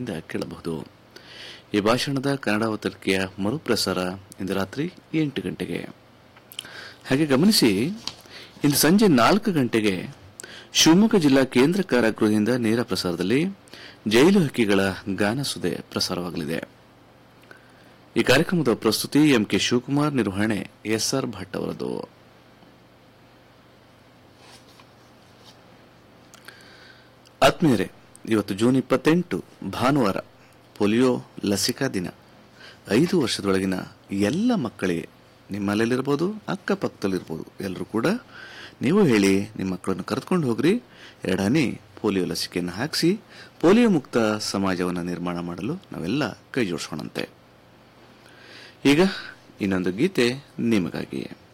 ನಿಲಯದಿಂದ ಕೇಳಬಹುದು ಈ ಭಾಷಣದ ಕನ್ನಡ ಅವತರಿಕೆಯ ಮರುಪ್ರಸಾರ ಇಂದು ರಾತ್ರಿ ಎಂಟು ಗಂಟೆಗೆ ಹಾಗೆ ಗಮನಿಸಿ ಇಂದು ಸಂಜೆ ನಾಲ್ಕು ಗಂಟೆಗೆ ಶಿವಮೊಗ್ಗ ಜಿಲ್ಲಾ ಕೇಂದ್ರ ಕಾರಾಗೃಹದಿಂದ ನೇರ ಪ್ರಸಾರದಲ್ಲಿ ಜೈಲು ಹಕ್ಕಿಗಳ ಗಾನಸುದೆ ಪ್ರಸಾರವಾಗಲಿದೆ ಈ ಕಾರ್ಯಕ್ರಮದ ಪ್ರಸ್ತುತಿ ಎಂಕೆ ಶಿವಕುಮಾರ್ ನಿರ್ವಹಣೆ ಎಸ್ಆರ್ ಭಟ್ ಅವರದು ಆತ್ಮೀಯರೇ ಇವತ್ತು ಜೂನ್ ಇಪ್ಪತ್ತೆಂಟು ಭಾನುವಾರ ಪೋಲಿಯೋ ಲಸಿಕಾ ದಿನ ಐದು ವರ್ಷದೊಳಗಿನ ಎಲ್ಲ ಮಕ್ಕಳಿಗೆ ನಿಮ್ಮಲ್ಲಿರ್ಬೋದು ಅಕ್ಕಪಕ್ಕದಲ್ಲಿರ್ಬೋದು ಎಲ್ಲರೂ ಕೂಡ ನೀವು ಹೇಳಿ ನಿಮ್ಮ ಮಕ್ಕಳನ್ನು ಕರೆದುಕೊಂಡು ಹೋಗ್ರಿ ಎರಡು ಹನಿ ಪೋಲಿಯೋ ಲಸಿಕೆಯನ್ನು ಹಾಕಿಸಿ ಪೋಲಿಯೋ ಮುಕ್ತ ಸಮಾಜವನ್ನು ನಿರ್ಮಾಣ ಮಾಡಲು ನಾವೆಲ್ಲ ಕೈ ಜೋಡಿಸೋಣಂತೆ ಈಗ ಇನ್ನೊಂದು ಗೀತೆ ನಿಮಗಾಗಿ